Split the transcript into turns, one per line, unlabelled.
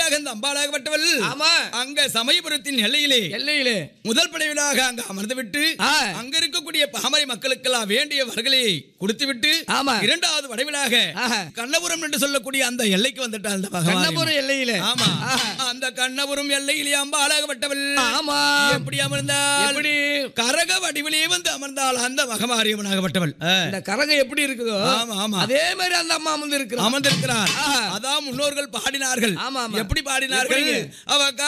படைவீடாக இந்த அம்பாளாகப்பட்டவள்
ஆமா
அங்க சமயபுரத்தின் எல்லையிலே
எல்லையிலே
முதல் படைவீடாக அங்க அமர்ந்து விட்டு
ஆ.
அங்க இருக்கக்கூடிய பாமரை மக்களுக்கெல்லாம் வேண்டிய வர்களை கொடுத்து விட்டு
ஆமா.
இரண்டாவது வடைவிலாக
ஆஹா.
கண்ணபுரம் என்று சொல்லக்கூடிய அந்த எல்லைக்கு வந்துட்டாள் அந்த பகவான்
கண்ணபுரம் எல்லையிலே
ஆமா
ஆஹா.
அந்த கண்ணபுரம் எல்லையிலே அம்பாளாகப்பட்டவள்
ஆமா
எப்படி அமர்ந்தாள்
எப்படி
கரக வடிவிலே வந்து அமர்ந்தாள் அந்த மகமாரியம்மனாகப்பட்டவள் ஆ.
இந்த கரகம் எப்படி இருக்குதோ
ஆமா, ஆமா.
அதே மாதிரி அந்த அம்மா வந்து இருக்கிறான்
அமர்ந்திருக்கிறார்
ஆஹா.
அதான் முன்னோர்கள் பாடினார்கள்
ஆமா, ஆமா.
எப்படி பாடினார்கள்
எப்படிங்க?
அவ